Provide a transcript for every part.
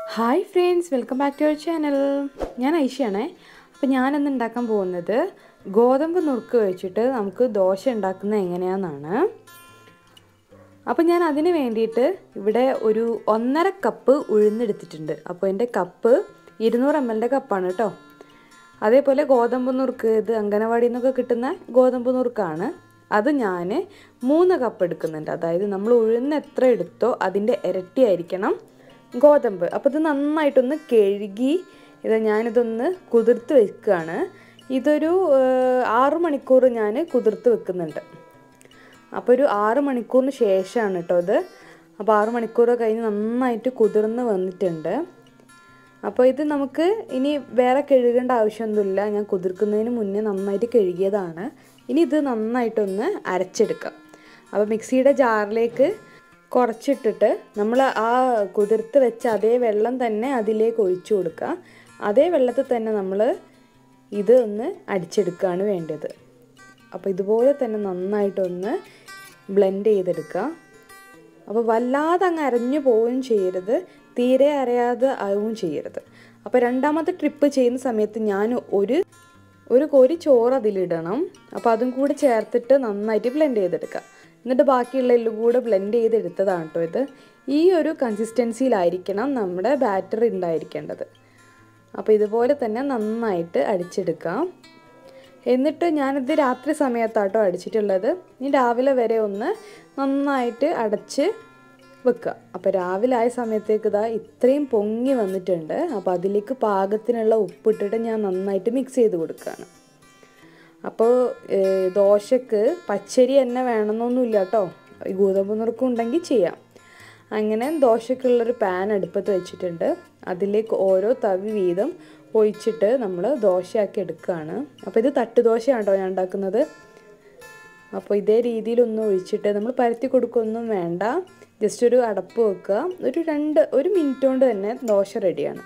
hi friends welcome back to our channel ഞാൻ ഐഷയാണേ അപ്പോൾ ഞാനിന്ന് ഉണ്ടാക്കാൻ പോകുന്നത് ഗോതമ്പ് നുറുക്ക് വെച്ചിട്ട് നമുക്ക് ദോശ ഉണ്ടാക്കുന്നത് എങ്ങനെയാണെന്നാണ് അപ്പോൾ ഞാൻ അതിന് വേണ്ടിയിട്ട് ഇവിടെ ഒരു ഒന്നര കപ്പ് ഉഴുന്നെടുത്തിട്ടുണ്ട് അപ്പോൾ എൻ്റെ കപ്പ് ഇരുന്നൂറ് എം എല്ലിൻ്റെ കപ്പാണ് കേട്ടോ അതേപോലെ ഗോതമ്പ് നുറുക്ക് ഇത് അങ്കനവാടിയിൽ നിന്നൊക്കെ കിട്ടുന്ന ഗോതമ്പ് നുറുക്കാണ് അത് ഞാൻ മൂന്ന് കപ്പ് എടുക്കുന്നുണ്ട് അതായത് നമ്മൾ ഉഴുന്ന് എത്ര എടുത്തോ അതിൻ്റെ ഇരട്ടിയായിരിക്കണം ഗോതമ്പ് അപ്പോൾ ഇത് നന്നായിട്ടൊന്ന് കഴുകി ഇത് ഞാനിതൊന്ന് കുതിർത്ത് വെക്കുകയാണ് ഇതൊരു ആറു മണിക്കൂർ ഞാൻ കുതിർത്ത് വെക്കുന്നുണ്ട് അപ്പോൾ ഒരു ആറ് മണിക്കൂറിന് ശേഷമാണ് കേട്ടോ ഇത് അപ്പോൾ ആറ് മണിക്കൂർ കഴിഞ്ഞ് നന്നായിട്ട് കുതിർന്ന് വന്നിട്ടുണ്ട് അപ്പോൾ ഇത് നമുക്ക് ഇനി വേറെ കഴുകേണ്ട ആവശ്യമൊന്നുമില്ല ഞാൻ കുതിർക്കുന്നതിന് മുന്നേ നന്നായിട്ട് കഴുകിയതാണ് ഇനി ഇത് നന്നായിട്ടൊന്ന് അരച്ചെടുക്കാം അപ്പോൾ മിക്സിയുടെ ജാറിലേക്ക് കുറച്ചിട്ടിട്ട് നമ്മൾ ആ കുതിർത്ത് വെച്ച അതേ വെള്ളം തന്നെ അതിലേക്ക് ഒഴിച്ചു കൊടുക്കുക അതേ വെള്ളത്തിൽ തന്നെ നമ്മൾ ഇത് ഒന്ന് അടിച്ചെടുക്കുകയാണ് വേണ്ടത് അപ്പോൾ ഇതുപോലെ തന്നെ നന്നായിട്ടൊന്ന് ബ്ലെൻഡ് ചെയ്തെടുക്കുക അപ്പോൾ വല്ലാതെ അങ്ങ് അരഞ്ഞു പോവുകയും ചെയ്യരുത് തീരെ അരയാതെ ആവുകയും ചെയ്യരുത് അപ്പോൾ രണ്ടാമത്തെ ട്രിപ്പ് ചെയ്യുന്ന സമയത്ത് ഞാൻ ഒരു ഒരു കോരി ചോറ് അതിലിടണം അപ്പോൾ അതും കൂടി ചേർത്തിട്ട് നന്നായിട്ട് ബ്ലെൻഡ് ചെയ്തെടുക്കുക എന്നിട്ട് ബാക്കിയുള്ള എല്ലാം കൂടെ ബ്ലെൻഡ് ചെയ്തെടുത്തതാണ് കേട്ടോ ഇത് ഈ ഒരു കൺസിസ്റ്റൻസിയിലായിരിക്കണം നമ്മുടെ ബാറ്റർ ഉണ്ടായിരിക്കേണ്ടത് അപ്പോൾ ഇതുപോലെ തന്നെ നന്നായിട്ട് അടിച്ചെടുക്കാം എന്നിട്ട് ഞാനിത് രാത്രി സമയത്താട്ടോ അടിച്ചിട്ടുള്ളത് ഇനി രാവിലെ വരെ ഒന്ന് നന്നായിട്ട് അടച്ച് വെക്കുക അപ്പോൾ രാവിലെ ആയ സമയത്തേക്ക് ഇതാ ഇത്രയും പൊങ്ങി വന്നിട്ടുണ്ട് അപ്പോൾ അതിലേക്ക് പാകത്തിനുള്ള ഉപ്പിട്ടിട്ട് ഞാൻ നന്നായിട്ട് മിക്സ് ചെയ്ത് കൊടുക്കുകയാണ് അപ്പോൾ ദോശക്ക് പച്ചരി തന്നെ വേണമെന്നൊന്നുമില്ല കേട്ടോ ഈ ഗോതമ്പ് നുറുക്കം ഉണ്ടെങ്കിൽ ചെയ്യാം അങ്ങനെ ദോശക്കുള്ളൊരു പാൻ അടുപ്പത്ത് വെച്ചിട്ടുണ്ട് അതിലേക്ക് ഓരോ തവി വീതം ഒഴിച്ചിട്ട് നമ്മൾ ദോശയാക്കി എടുക്കുകയാണ് അപ്പോൾ ഇത് തട്ടുദോശയാണ് കേട്ടോ ഞാൻ ഉണ്ടാക്കുന്നത് അപ്പോൾ ഇതേ രീതിയിലൊന്ന് ഒഴിച്ചിട്ട് നമ്മൾ പരത്തി കൊടുക്കുകയൊന്നും വേണ്ട ജസ്റ്റ് ഒരു അടപ്പ് വെക്കുക ഒരു രണ്ട് ഒരു മിനിറ്റ് കൊണ്ട് തന്നെ ദോശ റെഡിയാണ്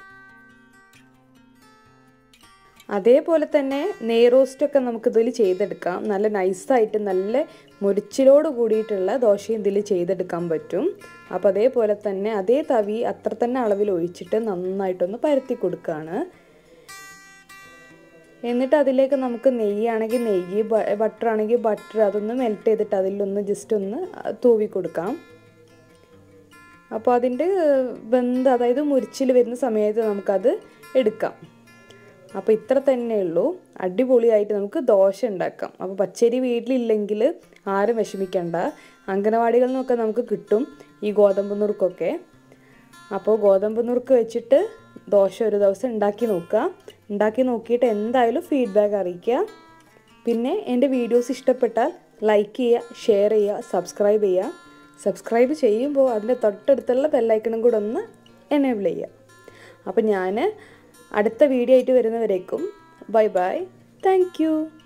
അതേപോലെ തന്നെ നെയ് റോസ്റ്റൊക്കെ നമുക്ക് ഇതിൽ ചെയ്തെടുക്കാം നല്ല നൈസായിട്ട് നല്ല മുരിച്ചിലോട് കൂടിയിട്ടുള്ള ദോശയും ഇതിൽ ചെയ്തെടുക്കാൻ പറ്റും അപ്പോൾ അതേപോലെ തന്നെ അതേ തവി അത്ര തന്നെ അളവിൽ ഒഴിച്ചിട്ട് നന്നായിട്ടൊന്ന് പരത്തി കൊടുക്കുകയാണ് എന്നിട്ട് അതിലേക്ക് നമുക്ക് നെയ്യാണെങ്കിൽ നെയ്യ് ബട്ടർ ആണെങ്കിൽ ബട്ടർ അതൊന്ന് മെൽറ്റ് ചെയ്തിട്ട് അതിലൊന്ന് ജസ്റ്റ് ഒന്ന് തൂവി കൊടുക്കാം അപ്പോൾ അതിൻ്റെ വെന്ത് അതായത് മുരിച്ചിൽ വരുന്ന സമയത്ത് നമുക്കത് എടുക്കാം അപ്പോൾ ഇത്ര തന്നെ ഉള്ളൂ അടിപൊളിയായിട്ട് നമുക്ക് ദോശ ഉണ്ടാക്കാം അപ്പോൾ പച്ചരി വീട്ടിലില്ലെങ്കിൽ ആരും വിഷമിക്കണ്ട അംഗനവാടികളിൽ നിന്നൊക്കെ നമുക്ക് കിട്ടും ഈ ഗോതമ്പ് നുറുക്കൊക്കെ അപ്പോൾ ഗോതമ്പ് നുറുക്ക് വെച്ചിട്ട് ദോശ ഒരു ദിവസം ഉണ്ടാക്കി നോക്കുക ഉണ്ടാക്കി നോക്കിയിട്ട് എന്തായാലും ഫീഡ്ബാക്ക് അറിയിക്കുക പിന്നെ എൻ്റെ വീഡിയോസ് ഇഷ്ടപ്പെട്ടാൽ ലൈക്ക് ചെയ്യുക ഷെയർ ചെയ്യുക സബ്സ്ക്രൈബ് ചെയ്യുക സബ്സ്ക്രൈബ് ചെയ്യുമ്പോൾ അതിൻ്റെ തൊട്ടടുത്തുള്ള ബെല്ലൈക്കണും കൂടെ ഒന്ന് എനേബിൾ ചെയ്യുക അപ്പോൾ ഞാൻ അടുത്ത വീഡിയോ ആയിട്ട് വരുന്നവരേക്കും ബൈ ബൈ താങ്ക്